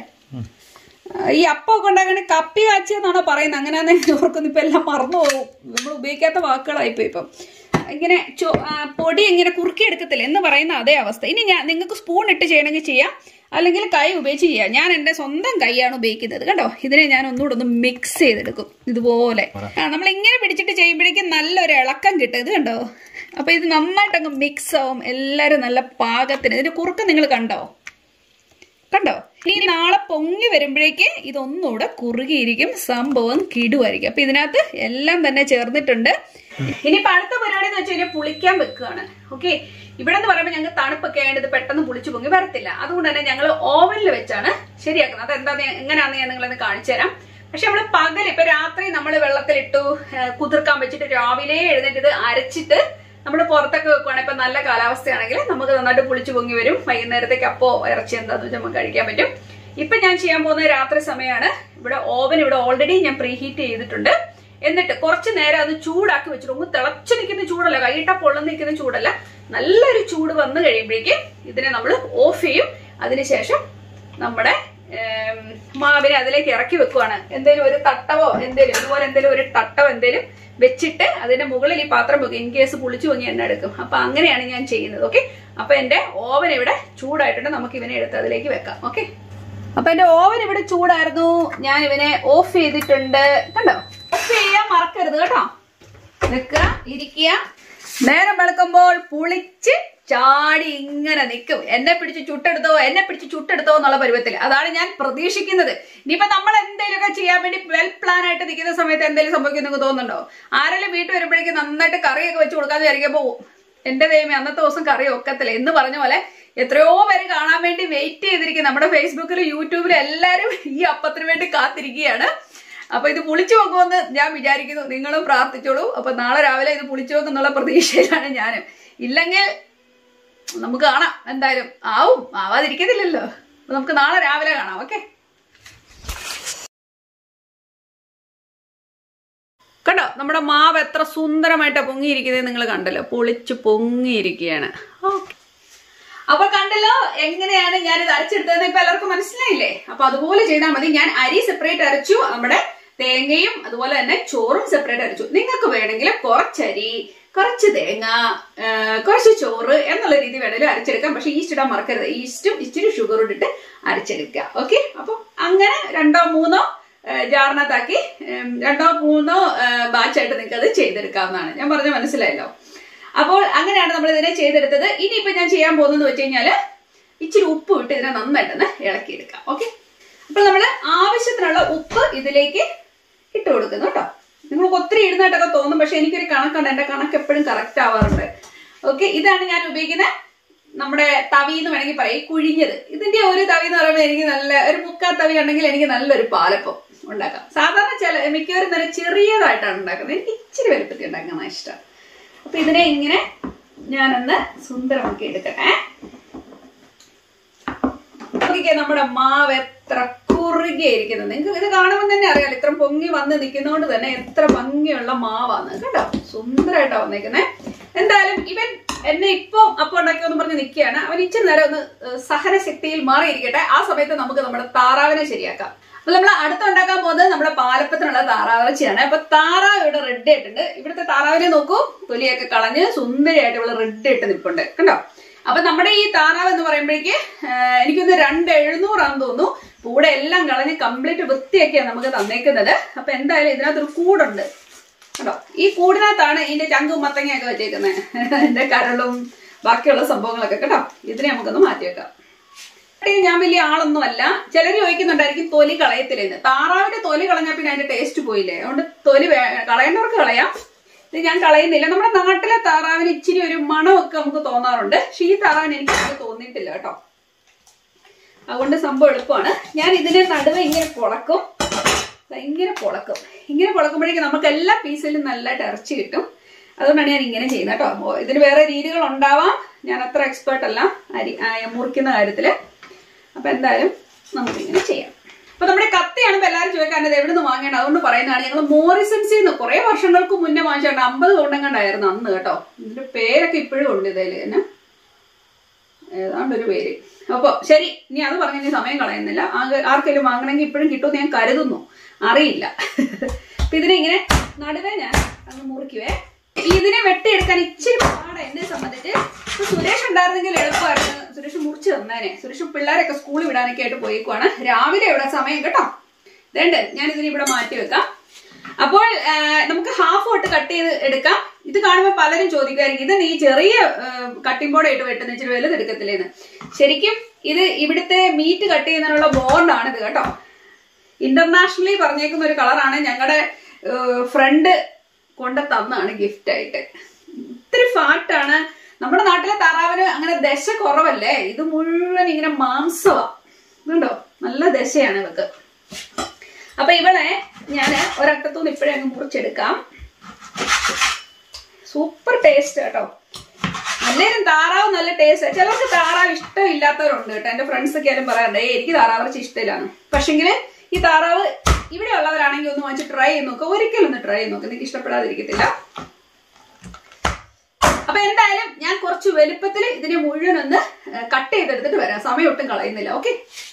S1: ആ, ഈ അപ്പമൊക്കെ ഉണ്ടാക്കണ കപ്പി കാച്ചിയെന്നാണോ പറയുന്നത് അങ്ങനെയാണെന്ന് ഓർക്കുന്നു ഇപ്പൊ എല്ലാം മറന്നു പോകും നമ്മൾ ഉപയോഗിക്കാത്ത വാക്കുകളായിപ്പോ ഇപ്പം ഇങ്ങനെ ചോ- ആ, പൊടി ഇങ്ങനെ കുറുക്കി എടുക്കത്തില്ല എന്ന് പറയുന്ന അതേ അവസ്ഥ ഇനി ഞാൻ നിങ്ങൾക്ക് സ്പൂൺ ഇട്ട് ചെയ്യണമെങ്കിൽ ചെയ്യാം അല്ലെങ്കിൽ കൈ ഉപയോഗിച്ച് ചെയ്യാം ഞാൻ എൻ്റെ സ്വന്തം കൈയാണ് ഉപയോഗിക്കുന്നത് കണ്ടോ ഇതിനെ ഞാൻ ഒന്നുകൂടെ ഒന്ന് മിക്സ് ചെയ്തെടുക്കും ഇതുപോലെ ആ നമ്മൾ ഇങ്ങനെ പിടിച്ചിട്ട് ചെയ്യുമ്പോഴേക്കും നല്ലൊരു ഇളക്കം കിട്ടും ഇത് കണ്ടോ അപ്പൊ ഇത് നന്നായിട്ട് അങ്ങ് മിക്സ് ആവും എല്ലാവരും നല്ല പാകത്തിന് ഇതിന്റെ കുറുക്ക് നിങ്ങൾ കണ്ടോ കണ്ടോ ഇനി നാളെ പൊങ്ങി വരുമ്പോഴേക്ക് ഇതൊന്നുകൂടെ കുറുകിയിരിക്കും സംഭവം കിടുവായിരിക്കും അപ്പൊ ഇതിനകത്ത് എല്ലാം തന്നെ ചേർന്നിട്ടുണ്ട് ഇനിയിപ്പോ അടുത്ത പരിപാടി എന്ന് വെച്ച് കഴിഞ്ഞാൽ പുളിക്കാൻ വെക്കുകയാണ് ഓക്കെ ഇവിടെ എന്ന് പറയുമ്പോൾ ഞങ്ങൾ തണുപ്പൊക്കെ ആയതുകൊണ്ട് ഇത് പെട്ടെന്ന് പുളിച്ചു പൊങ്ങി വരത്തില്ല അതുകൊണ്ട് തന്നെ ഞങ്ങൾ ഓവനിൽ വെച്ചാണ് ശരിയാക്കുന്നത് അതെന്താ എങ്ങനെയാണെന്ന് ഞാൻ നിങ്ങളൊന്ന് കാണിച്ചു തരാം പക്ഷെ നമ്മൾ പകൽ ഇപ്പൊ രാത്രി നമ്മൾ വെള്ളത്തിലിട്ടു ഏഹ് കുതിർക്കാൻ വെച്ചിട്ട് രാവിലെ എഴുന്നേറ്റ് ഇത് അരച്ചിട്ട് നമ്മൾ പുറത്തൊക്കെ വെക്കുവാണെങ്കിൽ ഇപ്പൊ നല്ല കാലാവസ്ഥയാണെങ്കിൽ നമുക്ക് നന്നായിട്ട് പുളിച്ചു പൊങ്ങി വരും വൈകുന്നേരത്തേക്ക് അപ്പോ ഇറച്ചി എന്താന്ന് വെച്ചാൽ നമുക്ക് കഴിക്കാൻ പറ്റും ഇപ്പൊ ഞാൻ ചെയ്യാൻ പോകുന്നത് രാത്രി സമയമാണ് ഇവിടെ ഓവൻ ഇവിടെ ഓൾറെഡി ഞാൻ പ്രീ ഹീറ്റ് ചെയ്തിട്ടുണ്ട് എന്നിട്ട് കുറച്ച് നേരം അത് ചൂടാക്കി വെച്ചിട്ട് ഒന്ന് തിളച്ചു നിൽക്കുന്ന ചൂടല്ല കൈയിട്ട പൊള്ളുന്ന നിൽക്കുന്ന ചൂടല്ല നല്ലൊരു ചൂട് വന്നു കഴിയുമ്പോഴേക്കും ഇതിനെ നമ്മൾ ഓഫ് ചെയ്യും അതിനുശേഷം നമ്മുടെ ഏം, മാവിനെ അതിലേക്ക് ഇറക്കി വെക്കുവാണ് എന്തേലും ഒരു തട്ടവോ എന്തേലും ഇതുപോലെ എന്തേലും ഒരു തട്ടവോ എന്തേലും വെച്ചിട്ട് അതിന്റെ മുകളിൽ ഈ പാത്രം വെക്കും ഇൻ കേസ് പുളിച്ചു പൊങ്ങി എണ്ണ എടുക്കും അപ്പൊ അങ്ങനെയാണ് ഞാൻ ചെയ്യുന്നത് ഓക്കെ അപ്പൊ എന്റെ ഓവൻ ഇവിടെ ചൂടായിട്ടുണ്ട് നമുക്ക് ഇവനെ എടുത്ത് അതിലേക്ക് വെക്കാം ഓക്കെ അപ്പൊ എന്റെ ഓവൻ ഇവിടെ ചൂടായിരുന്നു ഞാൻ ഇവനെ ഓഫ് ചെയ്തിട്ടുണ്ട് കണ്ടോ ഓഫ് ചെയ്യാൻ മറക്കരുത് കേട്ടോ നിൽക്കുക ഇരിക്കുക നേരം വെളുക്കുമ്പോൾ പുളിച്ച് ചാടി ഇങ്ങനെ നിൽക്കും എന്നെ പിടിച്ച് ചുട്ടെടുത്തോ എന്നെ പിടിച്ച് ചുട്ടെടുത്തോ എന്നുള്ള പരുവത്തിൽ അതാണ് ഞാൻ പ്രതീക്ഷിക്കുന്നത് ഇനിയിപ്പോ നമ്മൾ എന്തെങ്കിലുമൊക്കെ ചെയ്യാൻ വേണ്ടി വെൽ പ്ലാൻ ആയിട്ട് നിൽക്കുന്ന സമയത്ത് എന്തെങ്കിലും സംഭവിക്കും നിങ്ങൾക്ക് തോന്നുന്നുണ്ടോ ആരെങ്കിലും വീട്ടിൽ വരുമ്പോഴേക്കും നന്നായിട്ട് കറിയൊക്കെ വെച്ച് കൊടുക്കാതെ വിചാരിക്കുമ്പോ എന്റെ ദൈവമേ അന്നത്തെ ദിവസം കറി ഒക്കത്തില്ല എന്ന് പറഞ്ഞ പോലെ എത്രയോ പേര് കാണാൻ വേണ്ടി വെയിറ്റ് ചെയ്തിരിക്കും നമ്മുടെ ഫേസ്ബുക്കിലും യൂട്യൂബിലും എല്ലാവരും ഈ അപ്പത്തിന് വേണ്ടി കാത്തിരിക്കുകയാണ് അപ്പൊ ഇത് പുളിച്ചു വെക്കുമെന്ന് ഞാൻ വിചാരിക്കുന്നു നിങ്ങളും പ്രാർത്ഥിച്ചോളൂ അപ്പൊ നാളെ രാവിലെ ഇത് പുളിച്ചു വെക്കുന്നുള്ള പ്രതീക്ഷയിലാണ് ഞാനും ഇല്ലെങ്കിൽ നമുക്ക് കാണാം എന്തായാലും ആവും ആവാതിരിക്കത്തില്ലല്ലോ അപ്പൊ നമുക്ക് നാളെ രാവിലെ കാണാം ഓക്കെ കണ്ടോ നമ്മുടെ മാവ് എത്ര സുന്ദരമായിട്ടാ പൊങ്ങിയിരിക്കുന്നത് നിങ്ങൾ കണ്ടല്ലോ പൊളിച്ചു പൊങ്ങിയിരിക്കുകയാണ് ഓക്കെ അപ്പൊ കണ്ടല്ലോ എങ്ങനെയാണ് ഞാൻ ഇത് അരച്ചെടുത്തതെന്ന് ഇപ്പൊ എല്ലാവർക്കും മനസ്സിലായില്ലേ അപ്പൊ അതുപോലെ ചെയ്താൽ മതി ഞാൻ അരി സെപ്പറേറ്റ് അരച്ചു നമ്മുടെ തേങ്ങയും അതുപോലെ തന്നെ ചോറും സെപ്പറേറ്റ് അരച്ചു നിങ്ങൾക്ക് വേണമെങ്കിൽ കുറച്ചരി കുറച്ച് തേങ്ങ ആ, കുറച്ച് ചോറ് എന്നുള്ള രീതി വേണമെങ്കിലും അരച്ചെടുക്കാം പക്ഷെ ഈസ്റ്റ് ഇടാൻ മറക്കരുത് ഈസ്റ്റും ഇച്ചിരി ഷുഗറും ഇട്ടിട്ട് അരച്ചെടുക്കുക ഓക്കെ അപ്പൊ അങ്ങനെ രണ്ടോ മൂന്നോ ആ, ജാറിനകത്താക്കി ഉം, രണ്ടോ മൂന്നോ ബാച്ചായിട്ട് നിങ്ങൾക്ക് അത് ചെയ്തെടുക്കാവുന്നതാണ് ഞാൻ പറഞ്ഞ മനസ്സിലായല്ലോ അപ്പോൾ അങ്ങനെയാണ് നമ്മൾ ഇതിനെ ചെയ്തെടുത്തത് ഇനിയിപ്പോ ഞാൻ ചെയ്യാൻ പോകുന്നത് വെച്ച് കഴിഞ്ഞാല് ഇച്ചിരി ഉപ്പ് ഇട്ട് ഇതിനെ നന്നായിട്ടൊന്ന് ഇളക്കിയെടുക്കാം ഓക്കെ അപ്പോൾ നമ്മൾ ആവശ്യത്തിനുള്ള ഉപ്പ് ഇതിലേക്ക് ഇട്ട് കൊടുക്കുന്നു കേട്ടോ നിങ്ങൾക്ക് ഒത്തിരി ഇടുന്നതായിട്ടൊക്കെ തോന്നും പക്ഷെ എനിക്കൊരു കണക്കുണ്ട് എന്റെ കണക്ക് എപ്പോഴും കറക്റ്റ് ആവാറുണ്ട് ഓക്കെ ഇതാണ് ഞാൻ ഉപയോഗിക്കുന്ന നമ്മുടെ തവി എന്ന് വേണമെങ്കിൽ പറയും ഈ കുഴിഞ്ഞത് ഇതിന്റെ ഒരു തവി എന്ന് പറയുമ്പോൾ എനിക്ക് നല്ല ഒരു മുക്കാ തവി ഉണ്ടെങ്കിൽ എനിക്ക് നല്ലൊരു പാലപ്പം ഉണ്ടാക്കാം സാധാരണ ചില മിക്കവരും നല്ല ചെറിയതായിട്ടാണ് ഉണ്ടാക്കുന്നത് എനിക്ക് ഇച്ചിരി വലുപ്പത്തിൽ ഉണ്ടാക്കാൻ ഇഷ്ടം അപ്പൊ ഇതിനെ ഇങ്ങനെ ഞാനൊന്ന് സുന്ദരമാക്കി എടുക്കട്ടെ നോക്കിക്കേ നമ്മുടെ മാവ് എത്ര കുറുകെ ഇരിക്കുന്നത് നിങ്ങൾക്ക് ഇത് കാണുമ്പോൾ തന്നെ അറിയാലോ ഇത്ര പൊങ്ങി വന്ന് നിൽക്കുന്നതുകൊണ്ട് തന്നെ എത്ര ഭംഗിയുള്ള മാവാണ് കേട്ടോ സുന്ദരമായിട്ടാ വന്നേക്കുന്നത് എന്തായാലും ഇവൻ എന്നെ ഇപ്പൊ അപ്പം ഉണ്ടാക്കിയെന്ന് പറഞ്ഞ് നിൽക്കുകയാണ് അവൻ ഇച്ചിരി നേരം ഒന്ന് ഏഹ്, സഹനശക്തിയിൽ മാറിയിരിക്കട്ടെ ആ സമയത്ത് നമുക്ക് നമ്മുടെ താറാവിനെ ശരിയാക്കാം അപ്പൊ നമ്മൾ അടുത്ത് ഉണ്ടാക്കാൻ പോകുന്നത് നമ്മുടെ പാലപ്പത്തിനുള്ള താറാവിറച്ചിയാണ് അപ്പൊ താറാവ് ഇവിടെ റെഡ് ആയിട്ടുണ്ട് ഇവിടുത്തെ താറാവിനെ നോക്കൂ തൊലിയൊക്കെ കളഞ്ഞ് സുന്ദരിയായിട്ട് ഇവിടെ റെഡ് ആയിട്ട് നിൽപ്പുണ്ട് കണ്ടോ അപ്പൊ നമ്മുടെ ഈ താറാവ് എന്ന് പറയുമ്പോഴേക്ക് ആഹ്, എനിക്കൊന്ന് രണ്ട് എഴുന്നൂറാന്ന് തോന്നുന്നു കൂടെ എല്ലാം കളഞ്ഞ് കംപ്ലീറ്റ് വൃത്തിയൊക്കെയാണ് നമുക്ക് തന്നേക്കുന്നത് അപ്പൊ എന്തായാലും ഇതിനകത്തൊരു കൂടുണ്ട് കേട്ടോ ഈ കൂടിനകത്താണ് ഇതിന്റെ ചങ്കും മത്തങ്ങയൊക്കെ വെച്ചേക്കുന്നത് ഇതിന്റെ കരളും ബാക്കിയുള്ള സംഭവങ്ങളൊക്കെ കേട്ടോ ഇതിനെ നമുക്കൊന്ന് മാറ്റി വെക്കാം ഇത് ഞാൻ വലിയ ആളൊന്നും അല്ല ചിലർ ചോദിക്കുന്നുണ്ടായിരിക്കും തൊലി കളയത്തില്ലെന്ന് താറാവിന്റെ തൊലി കളഞ്ഞാൽ പിന്നെ അതിന്റെ ടേസ്റ്റ് പോയില്ലേ അതുകൊണ്ട് തൊലി വേ- കളയേണ്ടവർക്ക് കളയാം ഇത് ഞാൻ കളയുന്നില്ല നമ്മുടെ നാട്ടിലെ താറാവിന് ഇച്ചിരി ഒരു മണമൊക്കെ നമുക്ക് തോന്നാറുണ്ട് പക്ഷെ ഈ താറാവിന് എനിക്ക് അങ്ങനെ തോന്നിയിട്ടില്ല കേട്ടോ അതുകൊണ്ട് സംഭവം എളുപ്പമാണ് ഞാൻ ഇതിനെ നടുവ് ഇങ്ങനെ പൊളക്കും ദാ ഇങ്ങനെ പൊളക്കും ഇങ്ങനെ പൊളക്കുമ്പോഴേക്കും നമുക്ക് എല്ലാ പീസിലും നല്ലതായിട്ട് ഇറച്ചി കിട്ടും അതുകൊണ്ടാണ് ഞാൻ ഇങ്ങനെ ചെയ്യുന്നത് കേട്ടോ ഓ, ഇതിന് വേറെ രീതികൾ ഉണ്ടാവാം ഞാൻ അത്ര എക്സ്പേർട്ട് അല്ല അരി ആ, മുറിക്കുന്ന കാര്യത്തില് അപ്പൊ എന്തായാലും നമുക്ക് ഇങ്ങനെ ചെയ്യാം അപ്പൊ നമ്മുടെ കത്തിയാണ് ഇപ്പൊ എല്ലാവരും ചോദിക്കാൻ എവിടെ നിന്ന് വാങ്ങേണ്ടത് അതുകൊണ്ട് പറയുന്നതാണ് ഞങ്ങൾ മോറിസൺസിൽ നിന്ന് കുറെ വർഷങ്ങൾക്ക് മുന്നേ വാങ്ങിച്ചോണ്ട് അമ്പത് കൊണ്ടെങ്ങാണ്ടായിരുന്നു അന്ന് കേട്ടോ ഇതിന്റെ പേരൊക്കെ ഇപ്പോഴും ഉണ്ട് ഇതില് തന്നെ ഏതാണ്ട് ഒരു പേര് അപ്പൊ ശരി ഇനി അത് പറഞ്ഞ ഇനി സമയം കളയുന്നില്ല ആകെ- ആർക്കെങ്കിലും വാങ്ങണമെങ്കിൽ ഇപ്പോഴും കിട്ടുമെന്ന് ഞാൻ കരുതുന്നു അറിയില്ല അപ്പൊ ഇതിനെ ഇങ്ങനെ നടുവേ ഞാൻ അങ്ങ് മുറിക്കുവേ ഇതിനെ വെട്ടിയെടുക്കാൻ ഇച്ചിരി പാടാ എന്നെ സംബന്ധിച്ച് ഇപ്പൊ സുരേഷ് ഉണ്ടായിരുന്നെങ്കിൽ എളുപ്പമായിരുന്നു സുരേഷ് മുറിച്ച് തന്നേനെ സുരേഷ് പിള്ളേരൊക്കെ സ്കൂളിൽ വിടാനൊക്കെ ആയിട്ട് പോയിക്കുവാണ് രാവിലെ ഇവിടെ സമയം കേട്ടോ ഇതേണ്ട് ഞാൻ ഇതിനെ ഇവിടെ മാറ്റി വെക്കാം അപ്പോൾ ആ, നമുക്ക് ഹാഫ് തൊട്ട് കട്ട് ചെയ്ത് എടുക്കാം ഇത് കാണുമ്പോൾ പലരും ചോദിക്കുമായിരിക്കും ഇത് നീ ചെറിയ കട്ടിംഗ് ബോർഡ് ആയിട്ട് വെട്ടുന്ന ഇച്ചിരി വലുത് എടുക്കത്തില്ലേന്ന് ശരിക്കും ഇത് ഇവിടുത്തെ മീറ്റ് കട്ട് ചെയ്യുന്നതിനുള്ള ബോർഡാണ് ഇത് കേട്ടോ ഇന്റർനാഷണലി പറഞ്ഞേക്കുന്ന ഒരു കളറാണ് ഞങ്ങളുടെ ഫ്രണ്ട് കൊണ്ട് തന്നാണ് ഗിഫ്റ്റ് ആയിട്ട് ഇത്തിരി ഫാറ്റാണ് നമ്മുടെ നാട്ടിലെ താറാവിന് അങ്ങനെ ദശ കുറവല്ലേ ഇത് മുഴുവൻ ഇങ്ങനെ മാംസമാ ഇതുണ്ടോ നല്ല ദശയാണ് ഇവക്ക് അപ്പൊ ഇവളെ ഞാൻ ഒരറ്റത്തുനിന്ന് ഇപ്പോഴേ അങ്ങ് മുറിച്ചെടുക്കാം സൂപ്പർ ടേസ്റ്റ് കേട്ടോ അല്ലേലും താറാവ് നല്ല ടേസ്റ്റ് ചിലർക്ക് താറാവ് ഇഷ്ടമില്ലാത്തവരുണ്ട് കേട്ടോ എന്റെ ഫ്രണ്ട്സ് ഒക്കെ ആയാലും പറയാറുണ്ട് "ഏയ്, എനിക്ക് താറാവ് ഇറച്ചി ഇഷ്ടമില്ലാണ് പക്ഷെങ്കിൽ ഈ താറാവ് ഇവിടെ ഉള്ളവരാണെങ്കിൽ ഒന്ന് വാങ്ങിച്ച് ട്രൈ ചെയ്ത് നോക്കുക ഒരിക്കലും ഒന്ന് ട്രൈ ചെയ്ത് നോക്കുക നിങ്ങൾക്ക് ഇഷ്ടപ്പെടാതിരിക്കത്തില്ല അപ്പൊ എന്തായാലും ഞാൻ കുറച്ച് വലുപ്പത്തിൽ ഇതിനെ മുഴുവൻ ഒന്ന് കട്ട് ചെയ്തെടുത്തിട്ട് വരാം സമയം ഒട്ടും കളയുന്നില്ല ഓക്കെ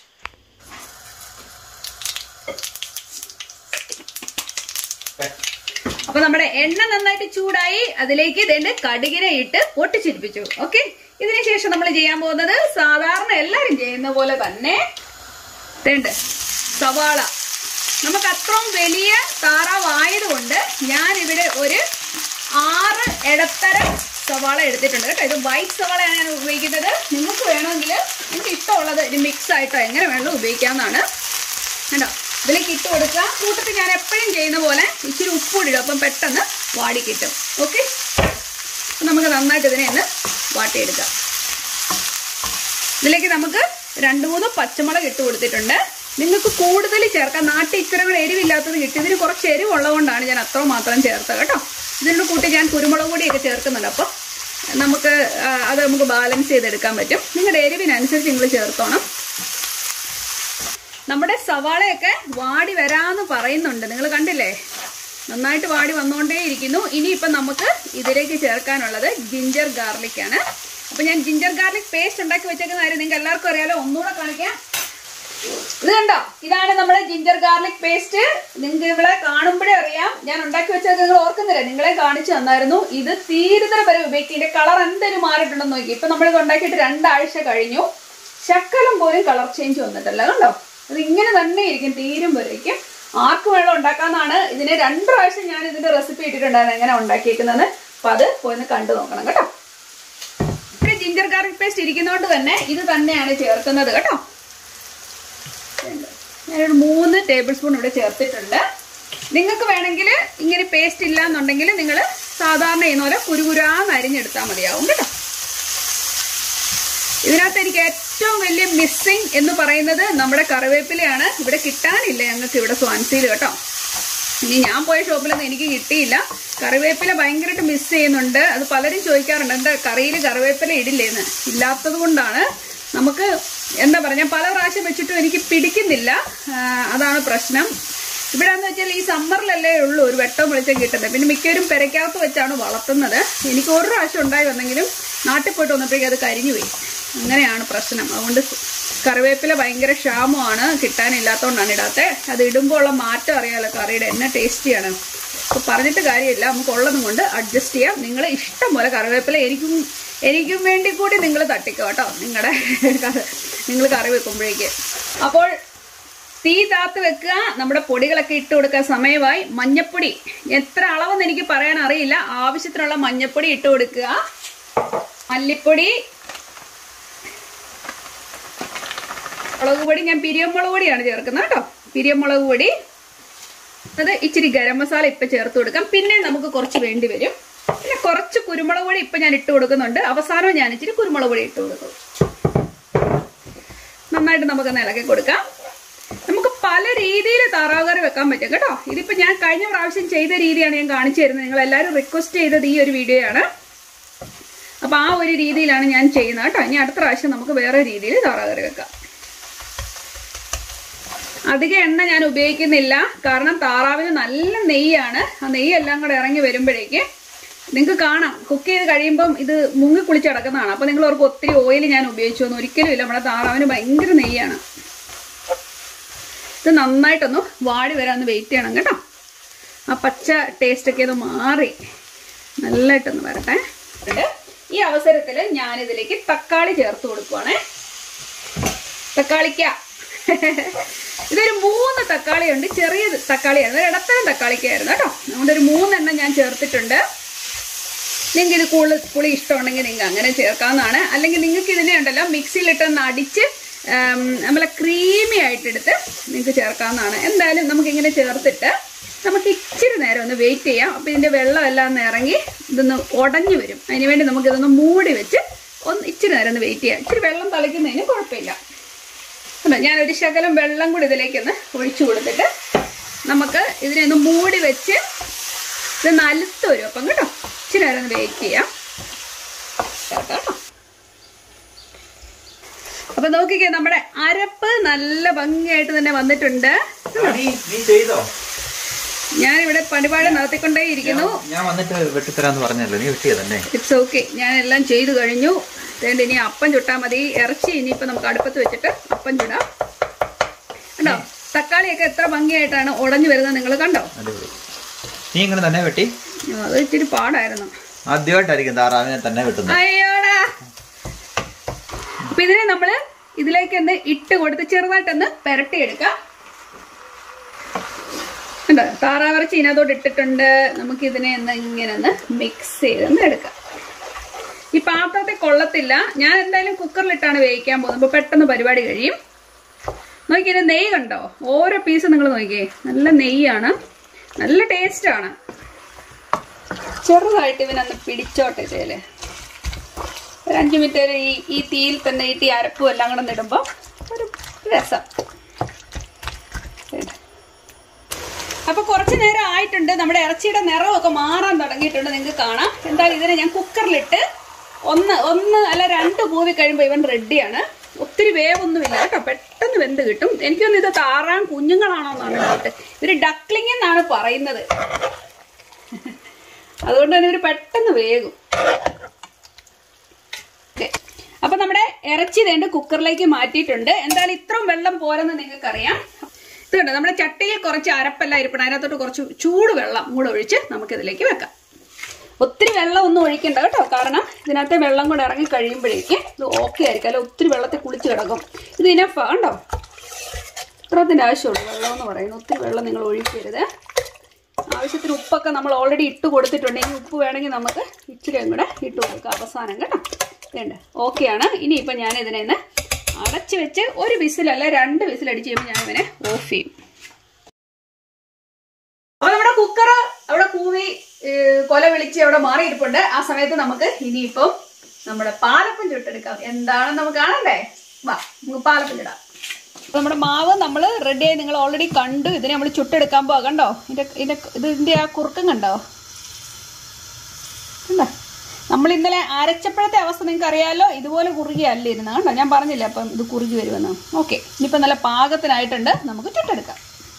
S1: അപ്പൊ നമ്മുടെ എണ്ണ നന്നായിട്ട് ചൂടായി അതിലേക്ക് ഇതിന്റെ കടുകിനെ ഇട്ട് പൊട്ടിച്ചിരിപ്പിച്ചു ഓക്കെ ഇതിനുശേഷം നമ്മൾ ചെയ്യാൻ പോകുന്നത് സാധാരണ എല്ലാരും ചെയ്യുന്ന പോലെ തന്നെ ഇതുണ്ട് സവാള നമുക്ക് അത്രയും വലിയ താറാവായതുകൊണ്ട് ഞാൻ ഇവിടെ ഒരു ആറ് ഇടത്തരം സവാള എടുത്തിട്ടുണ്ട് കേട്ടോ ഇത് വൈറ്റ് സവാളയാണ് ഞാൻ ഉപയോഗിക്കുന്നത് നിങ്ങൾക്ക് വേണമെങ്കിൽ നിങ്ങൾക്ക് ഇഷ്ടമുള്ളത് ഇത് മിക്സ് ആയിട്ടോ എങ്ങനെ വേണമെങ്കിലും ഉപയോഗിക്കാവുന്നതാണ് കണ്ടോ ഇതിലേക്ക് ഇട്ട് കൊടുക്കുക കൂട്ടത്തിൽ ഞാൻ എപ്പോഴും ചെയ്യുന്ന പോലെ ഇച്ചിരി ഉപ്പിടുക അപ്പം പെട്ടെന്ന് വാടി കിട്ടും ഓക്കെ നമുക്ക് നന്നായിട്ട് ഇതിനെ ഒന്ന് വാട്ടിയെടുക്കാം ഇതിലേക്ക് നമുക്ക് രണ്ട് മൂന്ന് പച്ചമുളക് ഇട്ട് കൊടുത്തിട്ടുണ്ട് നിങ്ങൾക്ക് കൂടുതൽ ചേർക്കാം നാട്ടിൽ ഇച്ചിരി കൂടെ എരിവില്ലാത്തത് കിട്ടി ഇതിന് കുറച്ച് എരിവുള്ളതുകൊണ്ടാണ് ഞാൻ അത്ര മാത്രം ചേർത്തത് കേട്ടോ ഇതിൻ്റെ കൂട്ടി ഞാൻ കുരുമുളക് പൊടിയൊക്കെ ചേർക്കുന്നുണ്ട് അപ്പം നമുക്ക് ആ, അത് നമുക്ക് ബാലൻസ് ചെയ്തെടുക്കാൻ പറ്റും നിങ്ങളുടെ എരിവിനനുസരിച്ച് നിങ്ങൾ ചേർത്തോണം നമ്മുടെ സവാളയൊക്കെ വാടി വരാന്ന് പറയുന്നുണ്ട് നിങ്ങൾ കണ്ടില്ലേ നന്നായിട്ട് വാടി വന്നുകൊണ്ടേ ഇരിക്കുന്നു ഇനിയിപ്പം നമുക്ക് ഇതിലേക്ക് ചേർക്കാനുള്ളത് ജിഞ്ചർ ഗാർലിക് ആണ് അപ്പൊ ഞാൻ ജിഞ്ചർ ഗാർലിക് പേസ്റ്റ് ഉണ്ടാക്കി വെച്ചേക്കുന്ന കാര്യം നിങ്ങൾക്ക് എല്ലാവർക്കും അറിയാലോ ഒന്നുകൂടെ കാണിക്കാം ഇത് കണ്ടോ ഇതാണ് നമ്മുടെ ജിഞ്ചർ ഗാർലിക് പേസ്റ്റ് നിങ്ങൾക്ക് ഇവിടെ കാണുമ്പോഴേ അറിയാം ഞാൻ ഉണ്ടാക്കി വെച്ചത് നിങ്ങൾ ഓർക്കുന്നില്ല നിങ്ങളെ കാണിച്ചു തന്നായിരുന്നു ഇത് തീരുതര വരെ ഉപയോഗിക്കും ഇതിന്റെ കളർ എന്തെങ്കിലും മാറിയിട്ടുണ്ടെന്ന് നോക്കി ഇപ്പൊ നമ്മൾ ഇത് ഉണ്ടാക്കിയിട്ട് രണ്ടാഴ്ച കഴിഞ്ഞു ശക്കലം പോലും കളർ ചേഞ്ച് വന്നിട്ടല്ല കണ്ടോ അത് ഇങ്ങനെ തന്നെ ഇരിക്കും തീരും വരേക്കും ആർക്ക് വേണം ഉണ്ടാക്കാന്നാണ് ഇതിന് രണ്ട് പ്രാവശ്യം ഞാൻ ഇതിന്റെ റെസിപ്പി ഇട്ടിട്ടുണ്ടായിരുന്നു എങ്ങനെ ഉണ്ടാക്കിയേക്കുന്നത് അപ്പൊ അത് പോയി ഒന്ന് കണ്ടു നോക്കണം കേട്ടോ ഇവിടെ ജിഞ്ചർ ഗാർലിക് പേസ്റ്റ് ഇരിക്കുന്നതുകൊണ്ട് തന്നെ ഇത് തന്നെയാണ് ചേർക്കുന്നത് കേട്ടോ ഞാനൊരു മൂന്ന് ടേബിൾ സ്പൂൺ ഇവിടെ ചേർത്തിട്ടുണ്ട് നിങ്ങൾക്ക് വേണമെങ്കിൽ ഇങ്ങനെ പേസ്റ്റ് ഇല്ല എന്നുണ്ടെങ്കിൽ നിങ്ങൾ സാധാരണ ചെയ്യുന്ന പോലെ കുരുകുരാന്ന് അരിഞ്ഞെടുത്താൽ മതിയാവും കേട്ടോ ഇതിനകത്ത് എനിക്ക് ഏറ്റവും വലിയ മിസ്സിങ് എന്ന് പറയുന്നത് നമ്മുടെ കറിവേപ്പിലയാണ് ഇവിടെ കിട്ടാനില്ല ഞങ്ങൾക്ക് ഇവിടെ സ്വാൻസിയിൽ കേട്ടോ ഇനി ഞാൻ പോയ ഷോപ്പിലൊന്നും എനിക്ക് കിട്ടിയില്ല കറിവേപ്പില ഭയങ്കരമായിട്ട് മിസ് ചെയ്യുന്നുണ്ട് അത് പലരും ചോദിക്കാറുണ്ട് എന്താ കറിയിൽ കറിവേപ്പില ഇടില്ലേന്ന് ഇല്ലാത്തത് കൊണ്ടാണ് നമുക്ക് എന്താ പറയുക ഞാൻ പല പ്രാവശ്യം വെച്ചിട്ടും എനിക്ക് പിടിക്കുന്നില്ല ആ, അതാണ് പ്രശ്നം ഇവിടെ എന്ന് വെച്ചാൽ ഈ സമ്മറിലല്ലേ ഉള്ളൂ ഒരു വെട്ടം വെളിച്ചം കിട്ടുന്നത് പിന്നെ മിക്കവരും പെരയ്ക്കകത്ത് വെച്ചാണ് വളർത്തുന്നത് എനിക്ക് ഒരു പ്രാവശ്യം ഉണ്ടായി വന്നെങ്കിലും നാട്ടിൽ പോയിട്ട് വന്നപ്പോഴേക്കും അത് കരിഞ്ഞു പോയി അങ്ങനെയാണ് പ്രശ്നം അതുകൊണ്ട് കറിവേപ്പില ഭയങ്കര ക്ഷാമമാണ് കിട്ടാനില്ലാത്തതുകൊണ്ടാണ് ഇടാത്തെ അത് ഇടുമ്പോൾ ഉള്ള മാറ്റം അറിയാലോ കറിയുടെ എന്നെ ടേസ്റ്റിയാണ് അപ്പൊ പറഞ്ഞിട്ട് കാര്യമില്ല നമുക്ക് ഉള്ളതും കൊണ്ട് അഡ്ജസ്റ്റ് ചെയ്യാം നിങ്ങൾ ഇഷ്ടം പോലെ കറിവേപ്പില എനിക്കും എനിക്കും വേണ്ടി കൂടി നിങ്ങൾ തട്ടിക്കോ കേട്ടോ നിങ്ങളുടെ നിങ്ങൾ കറി വെക്കുമ്പോഴേക്ക് അപ്പോൾ തീ താത്ത് വെക്കുക നമ്മുടെ പൊടികളൊക്കെ ഇട്ട് കൊടുക്കുക സമയമായി മഞ്ഞപ്പൊടി എത്ര അളവെന്ന് എനിക്ക് പറയാൻ അറിയില്ല ആവശ്യത്തിനുള്ള മഞ്ഞപ്പൊടി ഇട്ട് കൊടുക്കുക മല്ലിപ്പൊടി മുളക് പൊടി ഞാൻ പിരിയമുളക് പൊടിയാണ് ചേർക്കുന്നത് കേട്ടോ പിരിയമുളക് പൊടി അത് ഇച്ചിരി ഗരം മസാല ഇപ്പൊ ചേർത്ത് കൊടുക്കാം പിന്നെ നമുക്ക് കുറച്ച് വേണ്ടി വരും പിന്നെ കുറച്ച് കുരുമുളക് പൊടി ഇപ്പൊ ഞാൻ ഇട്ട് കൊടുക്കുന്നുണ്ട് അവസാനം ഞാൻ ഇച്ചിരി കുരുമുളക് പൊടി ഇട്ട് കൊടുക്കും നന്നായിട്ട് നമുക്ക് ഇളക്കി കൊടുക്കാം നമുക്ക് പല രീതിയിൽ താറാവ് കറി വെക്കാൻ പറ്റും കേട്ടോ ഇതിപ്പോ ഞാൻ കഴിഞ്ഞ പ്രാവശ്യം ചെയ്ത രീതിയാണ് ഞാൻ കാണിച്ചു തരുന്നത് നിങ്ങൾ എല്ലാവരും റിക്വസ്റ്റ് ചെയ്തത് ഈ ഒരു വീഡിയോയാണ് അപ്പൊ ആ ഒരു രീതിയിലാണ് ഞാൻ ചെയ്യുന്നത് കേട്ടോ ഇനി അടുത്ത പ്രാവശ്യം നമുക്ക് വേറെ രീതിയിൽ താറാവ് കറി വെക്കാം അധികം എണ്ണ ഞാൻ ഉപയോഗിക്കുന്നില്ല കാരണം താറാവിന് നല്ല നെയ്യാണ് ആ നെയ്യെല്ലാം കൂടെ ഇറങ്ങി വരുമ്പോഴേക്ക് നിങ്ങൾക്ക് കാണാം കുക്ക് ചെയ്ത് കഴിയുമ്പം ഇത് മുങ്ങി കുളിച്ച് കിടക്കുന്നതാണ് അപ്പൊ നിങ്ങൾ ഓർക്ക് ഒത്തിരി ഓയിൽ ഞാൻ ഉപയോഗിച്ചു ഒന്നും ഒരിക്കലും ഇല്ല നമ്മുടെ താറാവിന് ഭയങ്കര നെയ്യാണ് ഇത് നന്നായിട്ടൊന്ന് വാടി വരാൻ ഒന്ന് വെയിറ്റ് ചെയ്യണം കേട്ടോ ആ പച്ച ടേസ്റ്റ് ഒക്കെ ഒന്ന് മാറി നല്ലതായിട്ടൊന്ന് വരട്ടെ ഉണ്ട്. ഈ അവസരത്തിൽ ഞാനിതിലേക്ക് തക്കാളി ചേർത്ത് കൊടുക്കുവാണേ തക്കാളിക്ക ഇതൊരു മൂന്ന് തക്കാളി ഉണ്ട് ചെറിയ തക്കാളിയാണ് ഒരു ഇടത്തരം തക്കാളിക്കായിരുന്നു കേട്ടോ അതുകൊണ്ട് ഒരു മൂന്നെണ്ണം ഞാൻ ചേർത്തിട്ടുണ്ട് നിങ്ങൾക്ക് ഇത് കൂടുതൽ പുളി ഇഷ്ടമുണ്ടെങ്കിൽ നിങ്ങൾക്ക് അങ്ങനെ ചേർക്കാവുന്നതാണ് അല്ലെങ്കിൽ നിങ്ങൾക്ക് ഇതിനെ ഉണ്ടല്ലോ മിക്സിയിലിട്ടൊന്ന് അടിച്ച് ഉം, നമ്മളെ ക്രീമി ആയിട്ടെടുത്ത് നിങ്ങൾക്ക് ചേർക്കാവുന്നതാണ് എന്തായാലും നമുക്കിങ്ങനെ ചേർത്തിട്ട് നമുക്ക് ഇച്ചിരി നേരം ഒന്ന് വെയിറ്റ് ചെയ്യാം അപ്പം ഇതിൻ്റെ വെള്ളം എല്ലാം ഒന്ന് ഇറങ്ങി ഇതൊന്ന് ഉടഞ്ഞു വരും അതിനുവേണ്ടി നമുക്കിതൊന്ന് മൂടി വെച്ച് ഒന്ന് ഇച്ചിരി നേരം ഒന്ന് വെയിറ്റ് ചെയ്യാം ഇച്ചിരി വെള്ളം തളിക്കുന്നതിന് കുഴപ്പമില്ല അല്ല ഞാനൊരു ശകലം വെള്ളം കൂടി ഇതിലേക്കൊന്ന് ഒഴിച്ചു കൊടുത്തിട്ട് നമുക്ക് ഇതിനെ ഒന്ന് മൂടി വെച്ച് ഇത് നലുത്ത് വരും അപ്പം കേട്ടോ ഇച്ചിരി നേരം ഒന്ന് വെയിറ്റ് ചെയ്യാം കേട്ടോ അപ്പൊ നോക്കിക്കേ നമ്മുടെ അരപ്പ് നല്ല ഭംഗിയായിട്ട് തന്നെ വന്നിട്ടുണ്ട്
S2: നീ നീ ചെയ്തോ
S1: ഞാനിവിടെ പണിപാട് നടത്തിക്കൊണ്ടേ ഇരിക്കുന്നു
S2: ഞാൻ വന്നിട്ട് വെട്ടിത്തരാന്ന് പറഞ്ഞല്ലോ നീ വെട്ടിയ തന്നെ
S1: ഇറ്റ്സ് ഓക്കെ ഞാൻ എല്ലാം ചെയ്തു കഴിഞ്ഞു അതുകൊണ്ട് ഇനി അപ്പം ചുട്ടാൽ മതി ഇറച്ചി ഇനിയിപ്പോ നമുക്ക് അടുപ്പത്ത് വെച്ചിട്ട് അപ്പം ചുടാം കണ്ടോ തക്കാളിയൊക്കെ എത്ര ഭംഗിയായിട്ടാണ് ഉടഞ്ഞു വരുന്നത് നിങ്ങൾ കണ്ടോ
S2: അടിപൊളി നീ ഇങ്ങനെ തന്നെ വെട്ടി
S1: അത് ഇച്ചിരി പാടായിരുന്നു
S2: ആദ്യമായിട്ടായിരിക്കും താറാവിനെ തന്നെ വെട്ടുന്നത്
S1: അയ്യോടാ അപ്പൊ ഇതിനെ നമ്മള് ഇതിലേക്ക് ഒന്ന് ഇട്ട് കൊടുത്ത് ചെറുതായിട്ടൊന്ന് പെരട്ടിയെടുക്കാം ഉണ്ട് താറാവിറച്ചി ഇതിനകത്തോട്ട് ഇട്ടിട്ടുണ്ട് നമുക്ക് ഇതിനെ ഒന്ന് ഇങ്ങനെ ഒന്ന് മിക്സ് ചെയ്തൊന്ന് എടുക്കാം ഈ പാത്രത്തിൽ കൊള്ളത്തില്ല ഞാൻ എന്തായാലും കുക്കറിലിട്ടാണ് വേവിക്കാൻ പോകുന്നത് അപ്പൊ പെട്ടെന്ന് പരിപാടി കഴിയും നോക്കിയത് നെയ്യ് കണ്ടോ ഓരോ പീസ് നിങ്ങൾ നോക്കിയേ നല്ല നെയ്യാണ് നല്ല ടേസ്റ്റാണ് ചെറുതായിട്ട് ഇവനൊന്ന് പിടിച്ചോട്ടെ ഇതില് ഒരു അഞ്ച് മിനിറ്റ് വരെ ഈ ഈ തീയിൽ തന്നെ ഈ തീ അരപ്പും എല്ലാം കൂടെ ഒന്ന് ഇടുമ്പോൾ ഒരു രസം അപ്പൊ കുറച്ച് നേരം ആയിട്ടുണ്ട് നമ്മുടെ ഇറച്ചിയുടെ നിറമൊക്കെ മാറാൻ തുടങ്ങിയിട്ടുണ്ട് നിങ്ങൾക്ക് കാണാം എന്തായാലും ഇതിനെ ഞാൻ കുക്കറിലിട്ട് ഒന്ന് ഒന്ന് അല്ല രണ്ട് പൂവി കഴിയുമ്പോൾ ഇവൻ റെഡിയാണ് ഒത്തിരി വേവൊന്നുമില്ല കേട്ടോ പെട്ടെന്ന് വെന്ത് കിട്ടും എനിക്കൊന്നും ഇത് താറാൻ കുഞ്ഞുങ്ങളാണോ എന്നാണ് ഡൗട്ട് ഇവര് ഡക്ലിംഗ് എന്നാണ് പറയുന്നത് അതുകൊണ്ട് തന്നെ ഇവര് പെട്ടെന്ന് വേകും ഓക്കെ അപ്പൊ നമ്മുടെ ഇറച്ചി വേണ്ട കുക്കറിലേക്ക് മാറ്റിയിട്ടുണ്ട് എന്തായാലും ഇത്രയും വെള്ളം പോരെന്ന് നിങ്ങൾക്കറിയാം ഇത് കണ്ടോ നമ്മുടെ ചട്ടിയിൽ കുറച്ച് അരപ്പെല്ലാം ഇരിപ്പണം അതിനകത്തോട്ട് കുറച്ച് ചൂട് വെള്ളം കൂടെ ഒഴിച്ച് നമുക്ക് ഇതിലേക്ക് വെക്കാം ഒത്തിരി വെള്ളം ഒന്നും ഒഴിക്കണ്ട കേട്ടോ കാരണം ഇതിനകത്തെ വെള്ളം കൂടെ ഇറങ്ങി കഴിയുമ്പോഴേക്ക് ഇത് ഓക്കെ ആയിരിക്കും അല്ല ഒത്തിരി വെള്ളത്തിൽ കുളിച്ച് കിടക്കും ഇത് ഇനഫ കണ്ടോ ഇത്രത്തിന്റെ ആവശ്യമുള്ളൂ വെള്ളം എന്ന് പറയുന്നത് ഒത്തിരി വെള്ളം നിങ്ങൾ ഒഴിക്കരുത് ആവശ്യത്തിന് ഉപ്പൊക്കെ നമ്മൾ ഓൾറെഡി ഇട്ട് കൊടുത്തിട്ടുണ്ട് ഇനി ഉപ്പ് വേണമെങ്കിൽ നമുക്ക് ഇച്ചിരിയും കൂടെ ഇട്ട് കൊടുക്കാം അവസാനം കേട്ടോ വേണ്ട ഓക്കെയാണ് ഇനിയിപ്പോൾ ഞാൻ ഇതിനെ ഒന്ന് അടച്ച് വെച്ച് ഒരു വിസിലല്ല രണ്ട് വിസിൽ അടിച്ച് കഴിയുമ്പോൾ ഞാൻ ഇവനെ ഓഫ് ചെയ്യും അപ്പൊ നമ്മുടെ കുക്കർ അവിടെ കൂവി ഏഹ്, കൊല വിളിച്ച് അവിടെ മാറിയിരിപ്പുണ്ട് ആ സമയത്ത് നമുക്ക് ഇനിയിപ്പം നമ്മുടെ പാലപ്പം ചുട്ടെടുക്കാം എന്താണെന്ന് നമുക്ക് കാണണ്ടേ വാ നമുക്ക് പാലപ്പം ചുടാം അപ്പൊ നമ്മുടെ മാവ് നമ്മൾ റെഡിയായി നിങ്ങൾ ഓൾറെഡി കണ്ടു ഇതിനെ നമ്മൾ ചുട്ടെടുക്കാൻ പോവാ കണ്ടോ ഇതിന്റെ ഇതിന്റെ ഇതിന്റെ ആ കുറുക്കം കണ്ടോ കണ്ടോ നമ്മൾ ഇന്നലെ അരച്ചപ്പോഴത്തെ അവസ്ഥ നിങ്ങൾക്ക് അറിയാലോ ഇതുപോലെ കുറുകിയല്ല ഇരുന്ന് കണ്ടോ ഞാൻ പറഞ്ഞില്ല അപ്പം ഇത് കുറുകി വരുമെന്ന് ഓക്കെ ഇനിയിപ്പോൾ നല്ല പാകത്തിനായിട്ടുണ്ട് നമുക്ക് ചുട്ടെടുക്കാം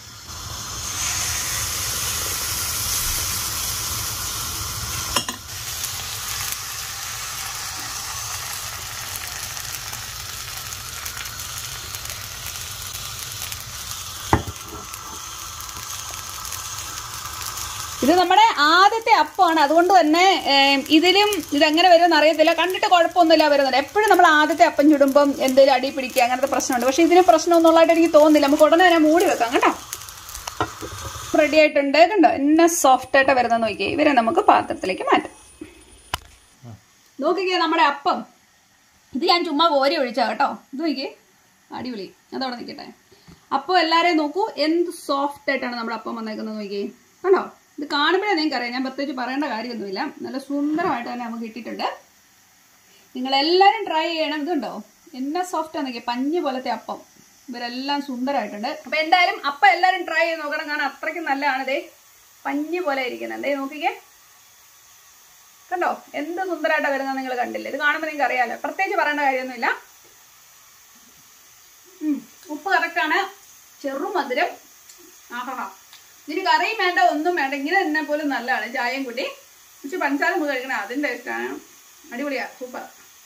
S1: ഇത് നമ്മുടെ ആദ്യത്തെ അപ്പമാണ് അതുകൊണ്ട് തന്നെ ഏം, ഇതിലും ഇതെങ്ങനെ വരുമെന്ന് അറിയത്തില്ല കണ്ടിട്ട് കുഴപ്പമൊന്നുമില്ല വരുന്നത് എപ്പോഴും നമ്മൾ ആദ്യത്തെ അപ്പം ചുടുമ്പം എന്തെങ്കിലും അടി പിടിക്കുക അങ്ങനത്തെ പ്രശ്നമുണ്ട് പക്ഷെ ഇതിന് പ്രശ്നമൊന്നുള്ളതായിട്ട് എനിക്ക് തോന്നുന്നില്ല നമുക്ക് ഉടനെ തന്നെ മൂടി വെക്കാം കേട്ടോ റെഡി ആയിട്ടുണ്ട് കണ്ടോ എന്നെ സോഫ്റ്റ് ആയിട്ട് വരുന്നത് നോക്കിയേ ഇവരെ നമുക്ക് പാത്രത്തിലേക്ക് മാറ്റാം നോക്കിക്കേ നമ്മുടെ അപ്പം ഇത് ഞാൻ ചുമ്മാ കോരി ഒഴിച്ചാ കേട്ടോ ഇത് നോക്കിയേ അടിപൊളി അതവിടെ നിൽക്കട്ടെ അപ്പോൾ എല്ലാവരെയും നോക്കൂ എന്ത് സോഫ്റ്റ് ആയിട്ടാണ് നമ്മുടെ അപ്പം വന്നേക്കുന്നത് നോക്കിയേ കണ്ടോ ഇത് കാണുമ്പോഴേ നിങ്ങൾക്ക് അറിയാം ഞാൻ പ്രത്യേകിച്ച് പറയേണ്ട കാര്യമൊന്നുമില്ല നല്ല സുന്ദരമായിട്ട് തന്നെ നമുക്ക് കിട്ടിയിട്ടുണ്ട് നിങ്ങൾ എല്ലാവരും ട്രൈ ചെയ്യണം ഇതുണ്ടോ എന്നാ സോഫ്റ്റ് ആണെന്നൊക്കെ പഞ്ഞ് പോലത്തെ അപ്പം ഇവരെല്ലാം സുന്ദരമായിട്ടുണ്ട് അപ്പൊ എന്തായാലും അപ്പം എല്ലാവരും ട്രൈ ചെയ്ത് നോക്കണം കാരണം അത്രയ്ക്ക് നല്ലതാണ് ഇതേ പഞ്ഞ് പോലെ ഇരിക്കുന്നത് എന്തേ നോക്കിക്കേ കണ്ടോ എന്ത് സുന്ദരമായിട്ടാണ് വരുന്നത് നിങ്ങൾ കണ്ടില്ലേ ഇത് കാണുമ്പോൾ നിങ്ങൾക്ക് അറിയാലോ പ്രത്യേകിച്ച് പറയേണ്ട കാര്യമൊന്നുമില്ല ഉം, ഉപ്പ് കറക്റ്റാണ് ചെറുമധുരം ആഹാ ഇതിന് കറിയും വേണ്ട ഒന്നും വേണ്ട ഇങ്ങനെ തന്നെ പോലും നല്ലതാണ് ചായയും കൂട്ടി പക്ഷെ പഞ്ചസാര മുതൽ കഴിക്കണം അതിൻ്റെ ടേസ്റ്റാണ് അടിപൊളിയാ സൂപ്പർ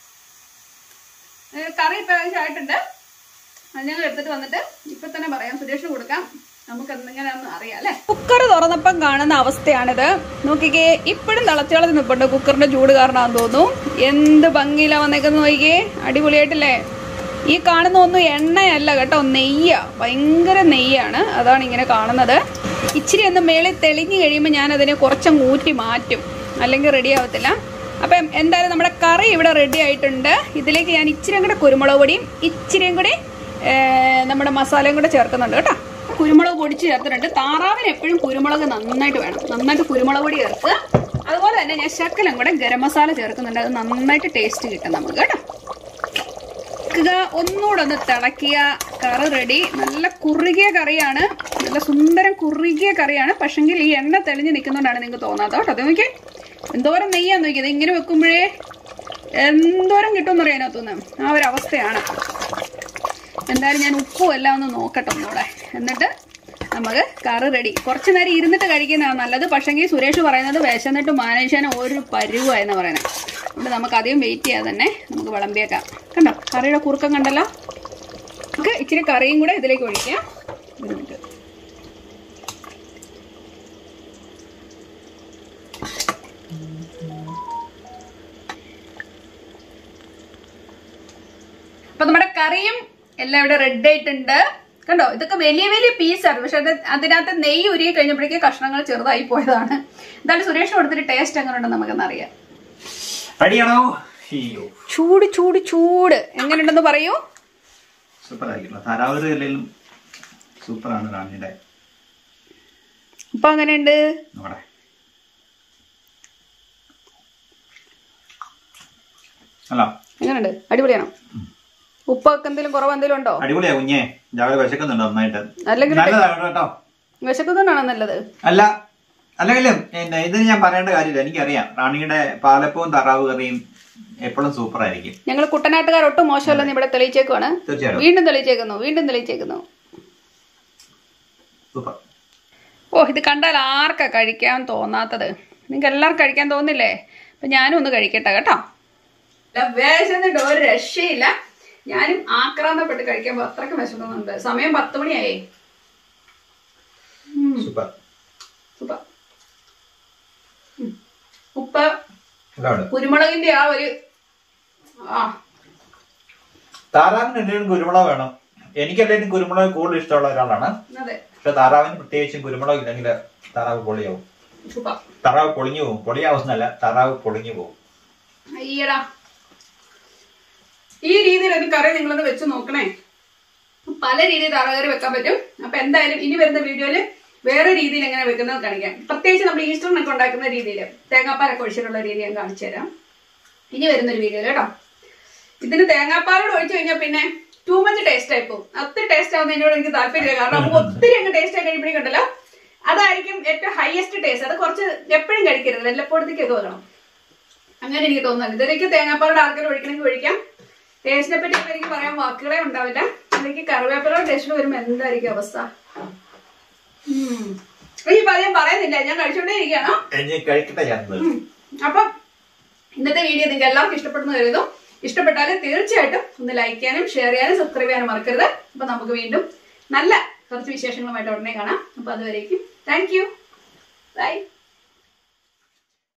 S1: കറി ഇപ്പം ഏകദേശം ആയിട്ടുണ്ട് അത് ഞങ്ങൾ എടുത്തിട്ട് വന്നിട്ട് ഇപ്പൊ തന്നെ പറയാം സുരേഷിന് കൊടുക്കാം നമുക്ക് എന്തെങ്ങനെയാണെന്ന് അറിയാം അല്ലേ കുക്കർ തുറന്നപ്പം കാണുന്ന അവസ്ഥയാണിത് നോക്കിക്കേ ഇപ്പോഴും തിളച്ച് തിളച്ച് നിൽപ്പുണ്ട് കുക്കറിന്റെ ചൂട് കാരണമാണെന്ന് തോന്നുന്നു എന്ത് ഭംഗിയിലാ വന്നേക്കുന്നത് നോക്കിക്കേ അടിപൊളിയായിട്ടില്ലേ ഈ കാണുന്ന ഒന്നും എണ്ണയല്ല കേട്ടോ നെയ്യാ ഭയങ്കര നെയ്യാണ് അതാണ് ഇങ്ങനെ കാണുന്നത് ഇച്ചിരി ഒന്ന് മേളിൽ തെളിഞ്ഞു കഴിയുമ്പോൾ ഞാൻ അതിനെ കുറച്ചങ്ങ് ഊറ്റി മാറ്റും അല്ലെങ്കിൽ റെഡി ആവത്തില്ല അപ്പം എന്തായാലും നമ്മുടെ കറി ഇവിടെ റെഡി ആയിട്ടുണ്ട് ഇതിലേക്ക് ഞാൻ ഇച്ചിരിയും കൂടെ കുരുമുളക് പൊടിയും ഇച്ചിരിയും കൂടി ഏ, നമ്മുടെ മസാലയും കൂടെ ചേർക്കുന്നുണ്ട് കേട്ടോ കുരുമുളക് പൊടിച്ച് ചേർത്തിട്ടുണ്ട് താറാവിന് എപ്പോഴും കുരുമുളക് നന്നായിട്ട് വേണം നന്നായിട്ട് കുരുമുളക് പൊടി ചേർക്കുക അതുപോലെ തന്നെ ഞാൻ ശക്കലം കൂടെ ഗരം മസാല ചേർക്കുന്നുണ്ട് അത് നന്നായിട്ട് ടേസ്റ്റ് കിട്ടും നമുക്ക് കേട്ടോ വെക്കുക ഒന്നുകൂടെ ഒന്ന് തിളക്കിയ കറി റെഡി നല്ല കുറുകിയ കറിയാണ് നല്ല സുന്ദരം കുറുകിയ കറിയാണ് പക്ഷെങ്കിൽ ഈ എണ്ണ തെളിഞ്ഞ് നിൽക്കുന്നതുകൊണ്ടാണ് നിങ്ങൾക്ക് തോന്നാത്തത് കേട്ടോ അത് നോക്കിയേ എന്തോരം നെയ്യാന്ന് നോക്കിയത് ഇങ്ങനെ വെക്കുമ്പോഴേ എന്തോരം കിട്ടുമെന്ന് അറിയാൻ അതിനകത്തുനിന്ന് ആ ഒരു അവസ്ഥയാണ് എന്തായാലും ഞാൻ ഉപ്പും എല്ലാം ഒന്ന് നോക്കട്ടെ ഒന്നുകൂടെ എന്നിട്ട് നമുക്ക് കറി റെഡി കുറച്ച് നേരം ഇരുന്നിട്ട് കഴിക്കുന്നതാണ് നല്ലത് പക്ഷെങ്കിൽ സുരേഷ് പറയുന്നത് വിശന്നിട്ട് മനുഷ്യനെ ഒരു പരുവായെന്ന് പറയുന്നത് അതുകൊണ്ട് നമുക്ക് അധികം വെയിറ്റ് ചെയ്യാതെ തന്നെ നമുക്ക് വിളമ്പിയേക്കാം കണ്ടോ കറിയുടെ കുറുക്കം കണ്ടല്ലോ നമുക്ക് ഇച്ചിരി കറിയും കൂടെ ഇതിലേക്ക് ഒഴിക്കാം ഒരു മിനിറ്റ് അപ്പൊ നമ്മുടെ കറിയും എല്ലാം ഇവിടെ റെഡി ആയിട്ടുണ്ട് കണ്ടോ ഇതൊക്കെ വലിയ വലിയ പീസാണ് പക്ഷെ അത് അതിനകത്ത് നെയ്യ് ഉരുകി കഴിഞ്ഞപ്പോഴേക്ക് കഷ്ണങ്ങൾ ചെറുതായി പോയതാണ് എന്തായാലും സുരേഷ് കൊടുത്തിട്ട് ടേസ്റ്റ് എങ്ങനെ ഉണ്ടെന്ന് നമുക്കൊന്ന് അറിയാം
S2: റെഡിയാണോ അയ്യോ
S1: ചൂട് ചൂട് ചൂട് എങ്ങനെയുണ്ടെന്ന് പറയൂ
S2: സൂപ്പർ ആയിരിക്കും താരാവൂർ ജില്ലയിലും സൂപ്പറാണ് റാണിയുടെ
S1: ഇപ്പൊ അങ്ങനെയുണ്ട്
S2: നമ്മുടെ അല്ല
S1: എങ്ങനെയുണ്ട് അടിപൊളിയാണോ ഉപ്പൊക്കെ എന്തെങ്കിലും കുറവ് എന്തെങ്കിലും ഉണ്ടോ
S2: അടിപൊളിയാ കുഞ്ഞേ രാവിലെ വിശക്കുന്നുണ്ട് നന്നായിട്ട്
S1: അല്ലെങ്കിൽ
S2: നല്ലതാണ് കേട്ടോ
S1: വിശക്കുന്നതാണോ നല്ലത്
S2: അല്ല അല്ലെങ്കിലും പിന്നെ ഇതിന് ഞാൻ പറയേണ്ട കാര്യമില്ല എനിക്കറിയാം റാണിയുടെ പാലപ്പവും താറാവ് കറിയും എപ്പോഴും സൂപ്പർ ആയിരിക്കും
S1: ഞങ്ങൾ കുട്ടനാട്ടുകാർ ഒട്ടും മോശമല്ലെന്ന് ഇവിടെ തെളിയിച്ചേക്കുവാണ്
S2: തീർച്ചയായിട്ടും
S1: വീണ്ടും തെളിയിച്ചേക്കുന്നു വീണ്ടും തെളിയിച്ചേക്കുന്നു
S2: സൂപ്പർ
S1: ഓ ഇത് കണ്ടാൽ ആർക്കാ കഴിക്കാൻ തോന്നാത്തത് നിങ്ങൾക്ക് എല്ലാവർക്കും കഴിക്കാൻ തോന്നില്ലേ അപ്പൊ ഞാനും ഒന്ന് കഴിക്കട്ടെ കേട്ടോ വിശന്നിട്ട് ഒരു രക്ഷയില്ല ഞാനും ആക്രാന്തപ്പെട്ട് കഴിക്കുമ്പോ അത്രയ്ക്ക് വിശക്കുന്നുണ്ട് സമയം പത്ത് മണിയായി
S2: സൂപ്പർ
S1: സൂപ്പർ ഉം. ഉപ്പ്
S2: എല്ലാവരും
S1: കുരുമുളകിന്റെ ആ ഒരു ആ
S2: താറാവിന് എന്തെങ്കിലും കുരുമുളക് വേണം എനിക്കല്ലെങ്കിലും കുരുമുളക് കൂടുതൽ ഇഷ്ടമുള്ള ഒരാളാണ്
S1: അതെ
S2: പക്ഷെ താറാവിന് പ്രത്യേകിച്ചും കുരുമുളക് ഇല്ലെങ്കിൽ താറാവ് പൊളിയാവും
S1: സൂപ്പർ
S2: താറാവ് പൊളിഞ്ഞു പോകും പൊളിയാവുന്നല്ല താറാവ് പൊളിഞ്ഞു പോകും
S1: അയ്യടാ ഈ രീതിയിൽ ഒരു കറി നിങ്ങളൊന്ന് വെച്ച് നോക്കണേ പല രീതിയിൽ തറകറി വെക്കാൻ പറ്റും അപ്പൊ എന്തായാലും ഇനി വരുന്ന വീഡിയോയില് വേറെ രീതിയിൽ എങ്ങനെ വെക്കുന്നത് കാണിക്കാം പ്രത്യേകിച്ച് നമ്മൾ ഈസ്റ്ററിനൊക്കെ ഉണ്ടാക്കുന്ന രീതിയിൽ തേങ്ങാപ്പാലൊക്കെ ഒഴിച്ചിട്ടുള്ള രീതി ഞാൻ കാണിച്ചു തരാം ഇനി വരുന്നൊരു വീഡിയോ കേട്ടോ ഇതിന് തേങ്ങാപ്പാലോട് ഒഴിച്ചു കഴിഞ്ഞാൽ പിന്നെ ടൂ മച്ച് ടേസ്റ്റ് ആയി പോകും ഒത്തിരി ടേസ്റ്റ് ആവുന്നതിനോട് എനിക്ക് താല്പര്യമില്ല കാരണം നമുക്ക് ഒത്തിരി അങ്ങ് ടേസ്റ്റ് ആയി കഴിയുമ്പോഴേക്കുണ്ടല്ലോ അതായിരിക്കും ഏറ്റവും ഹയസ്റ്റ് ടേസ്റ്റ് അത് കുറച്ച് എപ്പോഴും കഴിക്കരുത് വല്ലപ്പോഴത്തേക്കൊക്കെ വെക്കണം അങ്ങനെ എനിക്ക് തോന്നുന്നത് ഇതിലേക്ക് തേങ്ങാപ്പാലോട് ആർക്കെങ്കിലും ഒഴിക്കണമെങ്കിൽ ഒഴിക്കാം ടേസ്റ്റിനെ പറ്റി ഇപ്പൊ എനിക്ക് പറയാൻ വാക്കുകളെ ഉണ്ടാവില്ല അതിലേക്ക് കറിവേപ്പിലയുടെ ടേസ്റ്റ് വരുമ്പോൾ എന്തായിരിക്കും അവസ്ഥ ഉം. ഇനിയിപ്പോ അത് ഞാൻ പറയുന്നില്ല ഞാൻ കഴിച്ചുകൊണ്ടേ ഇരിക്കുകയാണ്
S2: ഇനി കഴിക്കട്ടെ ഞാൻ
S1: ഉം. അപ്പം ഇന്നത്തെ വീഡിയോ നിങ്ങൾക്ക് എല്ലാവർക്കും ഇഷ്ടപ്പെടുന്നു കരുതും ഇഷ്ടപ്പെട്ടാൽ തീർച്ചയായിട്ടും ഒന്ന് ലൈക്ക് ചെയ്യാനും ഷെയർ ചെയ്യാനും സബ്സ്ക്രൈബ് ചെയ്യാനും മറക്കരുത് അപ്പൊ നമുക്ക് വീണ്ടും നല്ല കുറച്ച് വിശേഷങ്ങളുമായിട്ട് ഉടനെ കാണാം അപ്പൊ അതുവരേക്കും താങ്ക് യു ബൈ